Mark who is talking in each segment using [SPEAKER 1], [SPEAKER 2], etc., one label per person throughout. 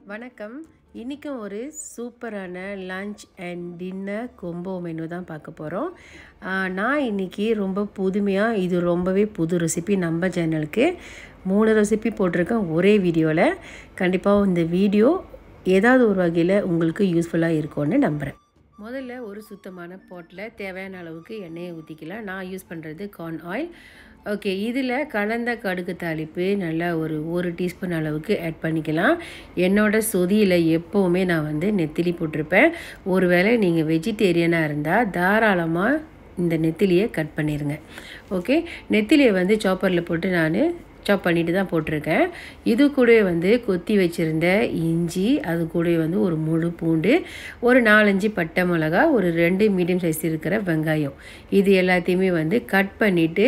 [SPEAKER 1] வணக்கம் இன்றைக்கும் ஒரு சூப்பரான lunch and dinner combo menu தான் பார்க்க போகிறோம் நான் இன்றைக்கி ரொம்ப புதுமையாக இது ரொம்பவே புது ரெசிபி நம்ம சேனலுக்கு மூணு ரெசிபி போட்டிருக்கேன் ஒரே வீடியோவில் கண்டிப்பாக இந்த வீடியோ ஏதாவது ஒரு வகையில் உங்களுக்கு யூஸ்ஃபுல்லாக இருக்கும்னு நம்புகிறேன் முதல்ல ஒரு சுத்தமான பாட்டில் தேவையான அளவுக்கு எண்ணெயை ஊற்றிக்கலாம் நான் யூஸ் பண்ணுறது கார்ன் ஆயில் ஓகே இதில் கலந்த கடுகு தாளிப்பு நல்லா ஒரு ஒரு டீஸ்பூன் அளவுக்கு ஆட் பண்ணிக்கலாம் என்னோட சொதியில் எப்போவுமே நான் வந்து நெத்திலி போட்டிருப்பேன் ஒருவேளை நீங்கள் வெஜிடேரியனாக இருந்தால் தாராளமாக இந்த நெத்திலியை கட் பண்ணிடுங்க ஓகே நெத்திலியை வந்து சாப்பரில் போட்டு நான் சாப் பண்ணிட்டு தான் போட்டிருக்கேன் இது கூட வந்து கொத்தி வச்சுருந்த இஞ்சி அது கூட வந்து ஒரு முழு பூண்டு ஒரு நாலஞ்சு பட்டை மிளகா ஒரு ரெண்டு மீடியம் சைஸ் இருக்கிற வெங்காயம் இது எல்லாத்தையுமே வந்து கட் பண்ணிவிட்டு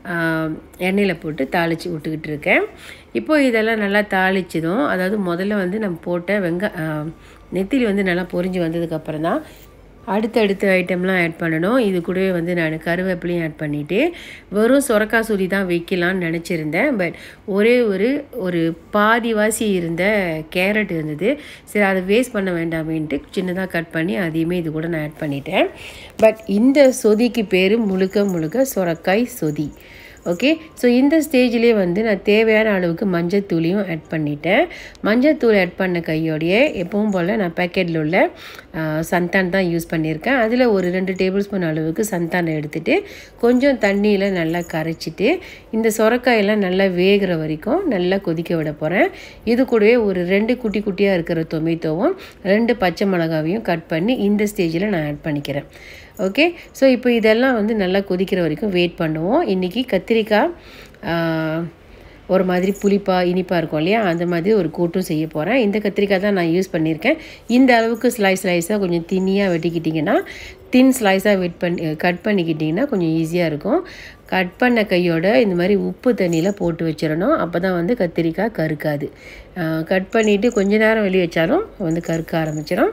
[SPEAKER 1] எண்ணெயில் போட்டு தாளித்து விட்டுக்கிட்டு இருக்கேன் இப்போது இதெல்லாம் நல்லா தாளிச்சதும் அதாவது முதல்ல வந்து நம்ம போட்ட வெங்கா நெத்திலி வந்து நல்லா பொரிஞ்சு வந்ததுக்கப்புறம் தான் அடுத்தடுத்த ஐட்டம்லாம் ஆட் பண்ணணும் இது கூடவே வந்து நான் கருவேப்பிலையும் ஆட் பண்ணிவிட்டு வெறும் சுரக்காய் சுரி தான் வைக்கலான்னு நினச்சிருந்தேன் பட் ஒரே ஒரு ஒரு பாதிவாசி இருந்த கேரட் இருந்தது சரி அதை வேஸ்ட் பண்ண வேண்டாமேன்ட்டு சின்னதாக கட் பண்ணி அதையுமே இது கூட நான் ஆட் பண்ணிட்டேன் பட் இந்த சொதிக்கு பேர் முழுக்க முழுக்க சுரக்காய் சொதி ஓகே ஸோ இந்த ஸ்டேஜ்லேயே வந்து நான் தேவையான அளவுக்கு மஞ்சத்தூளையும் ஆட் பண்ணிட்டேன் மஞ்சத்தூள் ஆட் பண்ண கையோடையே எப்பவும் போல் நான் பேக்கெட்டில் உள்ள சந்தான் தான் யூஸ் பண்ணியிருக்கேன் அதில் ஒரு ரெண்டு டேபிள் ஸ்பூன் அளவுக்கு சந்தானை எடுத்துகிட்டு கொஞ்சம் தண்ணியில் நல்லா கரைச்சிட்டு இந்த சொரக்காயெல்லாம் நல்லா வேகிற வரைக்கும் நல்லா கொதிக்க விட போகிறேன் இது கூடவே ஒரு ரெண்டு குட்டி குட்டியாக இருக்கிற டொமேட்டோவும் ரெண்டு பச்சை மிளகாவையும் கட் பண்ணி இந்த ஸ்டேஜில் நான் ஆட் பண்ணிக்கிறேன் ஓகே ஸோ இப்போ இதெல்லாம் வந்து நல்லா கொதிக்கிற வரைக்கும் வெயிட் பண்ணுவோம் இன்றைக்கி கத்திரிக்காய் ஒரு மாதிரி புளிப்பாக இனிப்பாக இருக்கும் இல்லையா அந்த மாதிரி ஒரு கூட்டும் செய்ய போகிறேன் இந்த கத்திரிக்காய் தான் நான் யூஸ் பண்ணியிருக்கேன் இந்த அளவுக்கு ஸ்லைஸ் ஸ்லைஸாக கொஞ்சம் தின்னியாக வெட்டிக்கிட்டிங்கன்னா தின் ஸ்லைஸாக வெட் பண்ணி கட் பண்ணிக்கிட்டிங்கன்னா கொஞ்சம் ஈஸியாக இருக்கும் கட் பண்ண கையோட இந்த மாதிரி உப்பு தண்ணியில் போட்டு வச்சிடணும் அப்போ தான் வந்து கத்திரிக்காய் கருக்காது கட் பண்ணிவிட்டு கொஞ்ச நேரம் வெளியே வச்சாலும் வந்து கருக்க ஆரம்பிச்சிடும்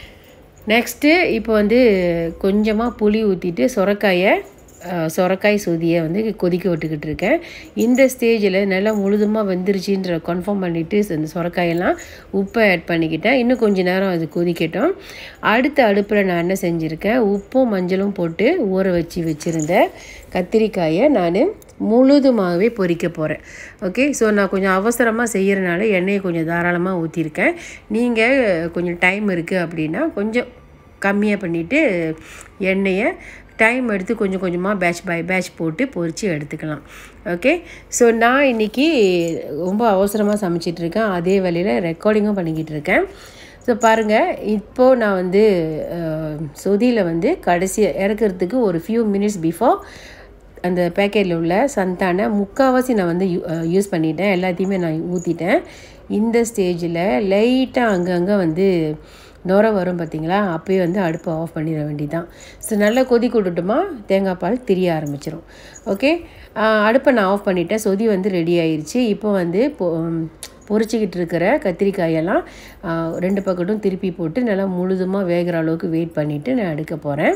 [SPEAKER 1] நெக்ஸ்ட்டு இப்போ வந்து கொஞ்சமாக புளி ஊற்றிட்டு சுரக்காயை சொரக்காய் சொதியை வந்து கொதிக்க விட்டுக்கிட்டு இருக்கேன் இந்த ஸ்டேஜில் நல்லா முழுதுமாக வெந்துருச்சுன்ற கன்ஃபார்ம் பண்ணிவிட்டு இந்த சொரக்காயெல்லாம் உப்பை ஆட் பண்ணிக்கிட்டேன் இன்னும் கொஞ்சம் நேரம் அது கொதிக்கட்டும் அடுத்த அடுப்பில் நான் என்ன செஞ்சுருக்கேன் உப்பும் மஞ்சளும் போட்டு ஊற வச்சு வச்சுருந்த கத்திரிக்காயை நான் முழுதுமாகவே பொரிக்க போகிறேன் ஓகே ஸோ நான் கொஞ்சம் அவசரமாக செய்கிறனால எண்ணெயை கொஞ்சம் தாராளமாக ஊற்றிருக்கேன் நீங்கள் கொஞ்சம் டைம் இருக்குது அப்படின்னா கொஞ்சம் கம்மியாக பண்ணிவிட்டு எண்ணெயை டைம் எடுத்து கொஞ்சம் கொஞ்சமாக பேட்ச் பை பேட்ச் போட்டு பொரித்து எடுத்துக்கலாம் ஓகே ஸோ நான் இன்றைக்கி ரொம்ப அவசரமாக சமைச்சிட்ருக்கேன் அதே வேலையில் ரெக்கார்டிங்கும் பண்ணிக்கிட்டு இருக்கேன் ஸோ பாருங்கள் இப்போது நான் வந்து சொதியில் வந்து கடைசி இறக்கிறதுக்கு ஒரு ஃபியூ மினிட்ஸ் பிஃபோர் அந்த பேக்கெட்டில் உள்ள சந்தானை முக்கால்வாசி நான் வந்து யூஸ் பண்ணிட்டேன் எல்லாத்தையுமே நான் ஊற்றிட்டேன் இந்த ஸ்டேஜில் லைட்டாக அங்கங்கே வந்து நுர வரும் பார்த்திங்களா அப்போயே வந்து அடுப்பை ஆஃப் பண்ணிட வேண்டியதான் ஸோ நல்லா கொதி கொடுட்டுமா தேங்காய் பால் திரிய ஆரம்பிச்சிடும் ஓகே அடுப்பை நான் ஆஃப் பண்ணிட்டேன் சொதி வந்து ரெடி ஆயிடுச்சு இப்போ வந்து பொறிச்சிக்கிட்டு இருக்கிற கத்திரிக்காயெல்லாம் ரெண்டு பக்கட்டும் திருப்பி போட்டு நல்லா முழுதுமாக வேகிற அளவுக்கு வெயிட் பண்ணிவிட்டு நான் எடுக்க போகிறேன்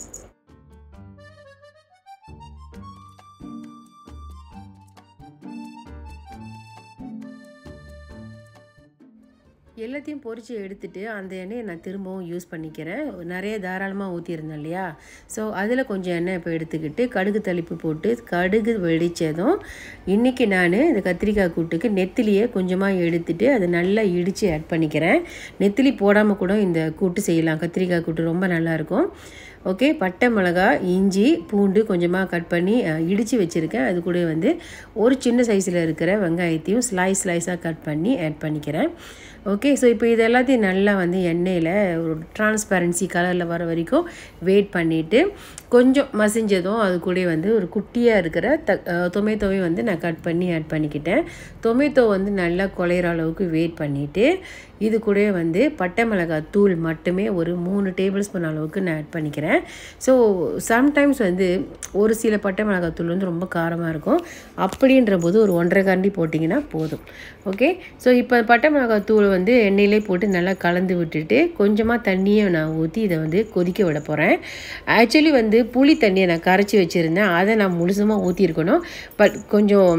[SPEAKER 1] எல்லாத்தையும் பொறிச்சு எடுத்துகிட்டு அந்த எண்ணெயை நான் திரும்பவும் யூஸ் பண்ணிக்கிறேன் நிறைய தாராளமாக ஊற்றியிருந்தேன் இல்லையா ஸோ அதில் கொஞ்சம் எண்ணெய் இப்போ எடுத்துக்கிட்டு கடுகு தளிப்பு போட்டு கடுகு வெடித்ததும் இன்றைக்கி நான் இந்த கத்திரிக்காய் கூட்டுக்கு நெத்திலியை கொஞ்சமாக எடுத்துகிட்டு அதை நல்லா இடித்து ஆட் பண்ணிக்கிறேன் நெத்திலி போடாமல் கூட இந்த கூட்டு செய்யலாம் கத்திரிக்காய் கூட்டு ரொம்ப நல்லாயிருக்கும் ஓகே பட்டை மிளகா இஞ்சி பூண்டு கொஞ்சமாக கட் பண்ணி இடித்து வச்சுருக்கேன் அது கூட வந்து ஒரு சின்ன சைஸில் இருக்கிற வெங்காயத்தையும் ஸ்லைஸ் ஸ்லைஸாக கட் பண்ணி ஆட் பண்ணிக்கிறேன் ஓகே ஸோ இப்போ இது எல்லாத்தையும் நல்லா வந்து எண்ணெயில் ஒரு டிரான்ஸ்பரன்சி கலரில் வர வரைக்கும் வெயிட் பண்ணிவிட்டு கொஞ்சம் மசிஞ்சதும் அது கூட வந்து ஒரு குட்டியாக இருக்கிற த டொமேட்டோவையும் வந்து நான் கட் பண்ணி ஆட் பண்ணிக்கிட்டேன் டொமேட்டோ வந்து நல்லா குலையிற அளவுக்கு வெயிட் பண்ணிவிட்டு இது கூட வந்து பட்டை மிளகாய் தூள் மட்டுமே ஒரு மூணு டேபிள் ஸ்பூன் அளவுக்கு நான் ஆட் பண்ணிக்கிறேன் ஸோ சம்டைம்ஸ் வந்து ஒரு சில பட்டை மிளகாய் தூள் வந்து ரொம்ப காரமாக இருக்கும் அப்படின்ற போது ஒரு ஒன்றரை கரண்டி போட்டிங்கன்னா போதும் ஓகே ஸோ இப்போ பட்டை மிளகாய் தூள் வந்து எண்ணெயிலே போட்டு நல்லா கலந்து விட்டுட்டு கொஞ்சமாக தண்ணியை நான் ஊற்றி இதை வந்து கொதிக்க விட போகிறேன் ஆக்சுவலி வந்து புளி தண்ணியை நான் கரைச்சி வச்சுருந்தேன் அதை நான் முழுசுமாக ஊற்றிருக்கணும் பட் கொஞ்சம்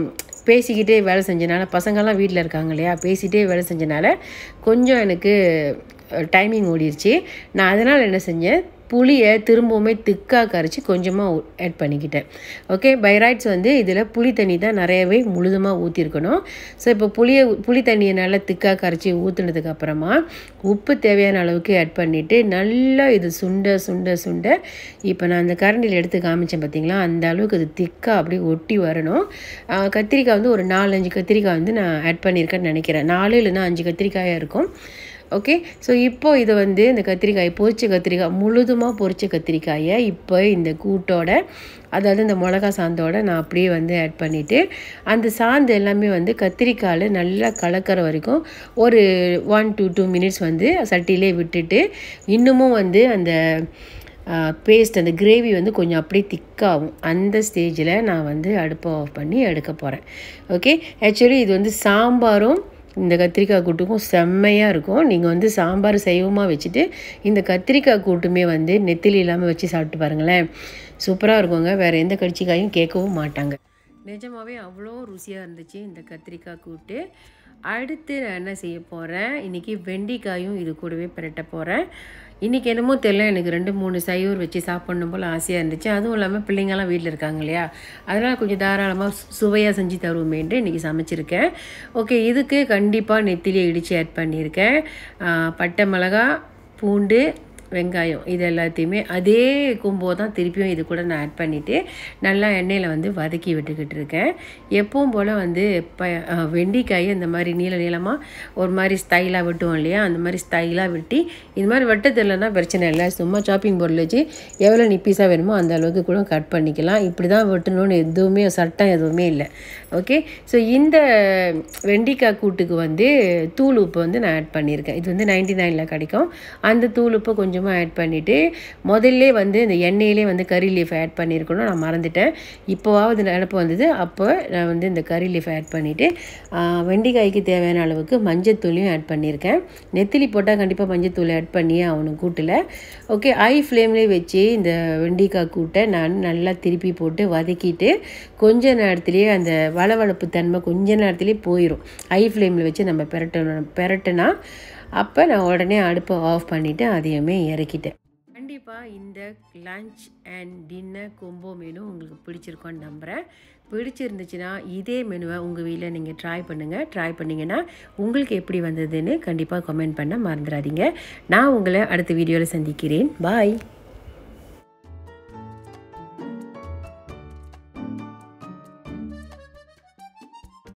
[SPEAKER 1] பேசிக்கிட்டே வேலை செஞ்சனால பசங்கள்லாம் வீட்டில் இருக்காங்க இல்லையா பேசிகிட்டே வேலை செஞ்சனால கொஞ்சம் எனக்கு டைமிங் ஓடிருச்சு நான் அதனால் என்ன செஞ்சேன் புளியை திரும்பவுமே திக்காக கரைச்சி கொஞ்சமாக ஆட் பண்ணிக்கிட்டேன் ஓகே பைராய்ட்ஸ் வந்து இதில் புளி தண்ணி தான் நிறையவே முழுதுமாக ஊற்றிருக்கணும் ஸோ இப்போ புளியை புளி தண்ணியை நல்லா திக்காக கரைச்சி ஊற்றுனதுக்கு அப்புறமா உப்பு தேவையான அளவுக்கு ஆட் பண்ணிவிட்டு நல்லா இது சுண்ட சுண்ட சுண்ட இப்போ நான் அந்த கரண்டியில் எடுத்து காமிச்சேன் பார்த்தீங்களா அந்த அளவுக்கு அது திக்காக அப்படியே ஒட்டி வரணும் ஆஹ் கத்திரிக்காய் வந்து ஒரு நாலஞ்சு கத்திரிக்காய் வந்து நான் ஆட் பண்ணியிருக்கேன்னு நினைக்கிறேன் நாலு இல்லைன்னா அஞ்சு கத்திரிக்காயாக இருக்கும் ஓகே ஸோ இப்போ இதை வந்து இந்த கத்திரிக்காய் பொரிச்ச கத்திரிக்காய் முழுதுமாக பொரிச்ச கத்திரிக்காயை இப்போ இந்த கூட்டோட அதாவது இந்த மிளகா சாந்தோட நான் அப்படியே வந்து ஆட் பண்ணிவிட்டு அந்த சாந்து எல்லாமே வந்து கத்திரிக்காயில் நல்லா கலக்கிற வரைக்கும் ஒரு ஒன் to டூ மினிட்ஸ் வந்து சட்டியிலே விட்டுட்டு இன்னமும் வந்து அந்த பேஸ்ட் அந்த கிரேவி வந்து கொஞ்சம் அப்படியே திக்காகும் அந்த ஸ்டேஜில் நான் வந்து அடுப்பை ஆஃப் பண்ணி எடுக்க போகிறேன் ஓகே ஆக்சுவலி இது வந்து சாம்பாரும் இந்த கத்திரிக்காய் கூட்டுக்கும் செம்மையாக இருக்கும் நீங்கள் வந்து சாம்பார் சைவமாக வச்சுட்டு இந்த கத்திரிக்காய் கூட்டுமே வந்து நெத்திலி இல்லாமல் வச்சு சாப்பிட்டு பாருங்களேன் சூப்பராக இருக்குங்க வேறு எந்த கடிச்சிக்காயும் கேட்கவும் மாட்டாங்க நிஜமாகவே அவ்வளோ ருசியாக இருந்துச்சு இந்த கத்திரிக்காய் கூட்டு அடுத்து நான் என்ன செய்ய போகிறேன் இன்றைக்கி வெண்டைக்காயும் இது கூடவே பிரட்ட போகிறேன் இன்றைக்கி என்னமோ தெரியல எனக்கு ரெண்டு மூணு சையூர் வச்சு சாப்பிடணும் போல் ஆசையாக இருந்துச்சு அதுவும் இல்லாமல் பிள்ளைங்கள்லாம் வீட்டில் இருக்காங்க இல்லையா அதனால் கொஞ்சம் தாராளமாக சுவையாக செஞ்சு தருவோமேன்ட்டு இன்றைக்கி சமைச்சிருக்கேன் ஓகே இதுக்கு கண்டிப்பாக நெத்திலியை இடித்து ஆட் பண்ணியிருக்கேன் ஆ, பட்டை மிளகா பூண்டு வெங்காயம் இது எல்லாத்தையுமே அதே கும்போ தான் திருப்பியும் இது கூட நான் ஆட் பண்ணிவிட்டு நல்லா எண்ணெயில் வந்து வதக்கி விட்டுக்கிட்டு இருக்கேன் எப்பவும் போல் வந்து ப அஹ், வெண்டைக்காயை இந்த மாதிரி நீள நீளமாக ஒரு மாதிரி ஸ்டைலாக வெட்டுவோம் இல்லையா அந்த மாதிரி ஸ்டைலாக வெட்டி இது மாதிரி வெட்ட தெரியலன்னா பிரச்சனை இல்லை சும்மா சாப்பிங் போர்டில் வச்சு எவ்வளோ நிப்பீஸாக வேணுமோ அந்த அளவுக்கு கூட கட் பண்ணிக்கலாம் இப்படி தான் வெட்டணும்னு எதுவுமே சட்டம் எதுவுமே இல்லை ஓகே ஸோ இந்த வெண்டைக்காய் கூட்டுக்கு வந்து தூள் உப்பு வந்து நான் ஆட் பண்ணியிருக்கேன் இது வந்து நைன்டி நைனில் கிடைக்கும் அந்த தூள் உப்பை கொஞ்சமாக ஆட் பண்ணிவிட்டு முதல்ல வந்து இந்த எண்ணெயிலே வந்து கறி லீஃப் ஆட் பண்ணியிருக்கணும் நான் மறந்துட்டேன் இப்போவாவது நினப்பு வந்தது அப்போ நான் வந்து இந்த கறி லீஃப் ஆட் பண்ணிவிட்டு வெண்டைக்காய்க்கு தேவையான அளவுக்கு மஞ்சத்தூளையும் ஆட் பண்ணியிருக்கேன் நெத்திலி போட்டால் கண்டிப்பாக மஞ்சத்தூள் ஆட் பண்ணியே அவனுக்கு கூட்டில் ஓகே ஐ ஃப்ளேம்லேயே வச்சு இந்த வெண்டைக்காய் கூட்டை நான் நல்லா திருப்பி போட்டு வதக்கிட்டு கொஞ்ச நேரத்துலேயே அந்த வளவளப்பு தன்மை கொஞ்ச நேரத்துலேயே போயிடும் ஐ ஃப்ளேமில் வச்சு நம்ம பெரட்டணும் பெரட்டுனா அப்போ நான் உடனே அடுப்பை ஆஃப் பண்ணிவிட்டு அதையுமே இறக்கிட்டேன் கண்டிப்பாக இந்த lunch and dinner combo menu உங்களுக்கு பிடிச்சிருக்கோன்னு நம்புகிறேன் பிடிச்சிருந்துச்சுன்னா இதே மெனுவை உங்கள் வீட்டில் நீங்கள் ட்ரை பண்ணுங்கள் ட்ரை பண்ணிங்கன்னா உங்களுக்கு எப்படி வந்ததுன்னு கண்டிப்பாக கமெண்ட் பண்ண மறந்துடாதீங்க நான் உங்களை அடுத்த வீடியோவில் சந்திக்கிறேன் பாய்